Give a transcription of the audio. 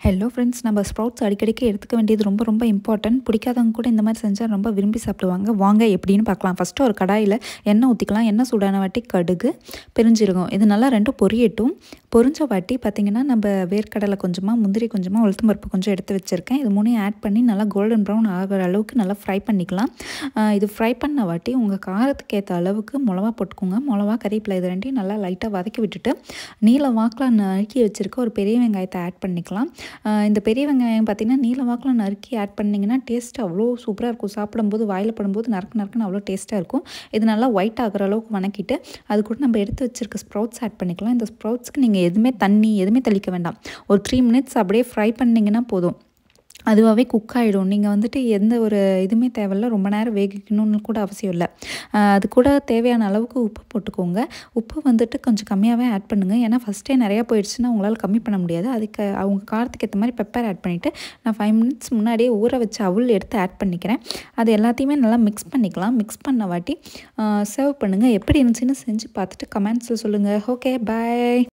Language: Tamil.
ஹலோ ஃப்ரெண்ட்ஸ் நம்ம ஸ்ப்ரவுட்ஸ் அடிக்கடிக்கு எடுத்துக்க வேண்டியது ரொம்ப ரொம்ப இம்பார்ட்டன்ட் பிடிக்காதவங்க கூட இந்த மாதிரி செஞ்சால் ரொம்ப விரும்பி சாப்பிடுவாங்க வாங்க எப்படின்னு பார்க்கலாம் ஃபஸ்ட்டு ஒரு கடாயில் எண்ணெய் ஊற்றிக்கலாம் எண்ணெய் சூடான வாட்டி கடுகு பெருஞ்சீரகம் இது நல்லா ரெண்டும் பொரியட்டும் பொரிஞ்ச வாட்டி பார்த்திங்கன்னா நம்ம வேர்க்கடலை கொஞ்சமாக முந்திரி கொஞ்சமாக உளுத்தம் பருப்பு கொஞ்சம் எடுத்து வச்சுருக்கேன் இது மூணையும் ஆட் பண்ணி நல்லா கோல்டன் ப்ரௌன் ஆகிற அளவுக்கு நல்லா ஃப்ரை பண்ணிக்கலாம் ஆஹ் இது ஃப்ரை பண்ண வாட்டி உங்கள் காரத்துக்கு ஏற்ற அளவுக்கு மிளவா போட்டுக்கோங்க மிளவா கறிவேப்பிலை இது ரெண்டையும் நல்லா லைட்டாக வதக்கி விட்டுட்டு நீல வாக்கில் நறுக்கி வச்சுருக்க ஒரு பெரிய வெங்காயத்தை ஆட் பண்ணிக்கலாம் ஆஹ் இந்த பெரிய வெங்காயம் பார்த்திங்கன்னா நீல வாக்கில் நறுக்கி ஆட் பண்ணிங்கன்னா டேஸ்ட் அவ்வளோ சூப்பராக இருக்கும் சாப்பிடும்போது வாயில் படும்போது நறுக்கு நறுக்குன்னு அவ்வளோ டேஸ்ட்டாக இருக்கும் இது நல்லா ஒயிட் ஆகிற அளவுக்கு வணக்கிட்டு அது கூட நம்ம எடுத்து வச்சுருக்க ஸ்ப்ரவுட்ஸ் ஆட் பண்ணிக்கலாம் இந்த ஸ்ப்ரவுட்ஸ்க்கு நீங்கள் எதுவுமே தண்ணி எதுவுமே தெளிக்க வேண்டாம் ஒரு த்ரீ மினிட்ஸ் அப்படியே ஃப்ரை பண்ணிங்கன்னா போதும் அதுவாகவே குக் ஆகிடும் நீங்கள் வந்துட்டு எந்த ஒரு இதுவுமே தேவையில்ல ரொம்ப நேரம் வேகிக்கணும்னு கூட அவசியம் இல்லை ஆஹ் அது கூட தேவையான அளவுக்கு உப்பு போட்டுக்கோங்க உப்பு வந்துட்டு கொஞ்சம் கம்மியாகவே ஆட் பண்ணுங்கள் ஏன்னா ஃபஸ்ட்டே நிறையா போயிடுச்சுன்னா உங்களால் கம்மி பண்ண முடியாது அதுக்கு அவங்க காரத்துக்கு ஏற்ற மாதிரி பெப்பர் ஆட் பண்ணிவிட்டு நான் ஃபைவ் மினிட்ஸ் முன்னாடியே ஊற வச்ச அவுள் எடுத்து ஆட் பண்ணிக்கிறேன் அது எல்லாத்தையுமே நல்லா மிக்ஸ் பண்ணிக்கலாம் மிக்ஸ் பண்ண வாட்டி சர்வ் பண்ணுங்கள் எப்படி இருந்துச்சுன்னு செஞ்சு பார்த்துட்டு கமெண்ட்ஸில் சொல்லுங்கள் ஓகே பாய்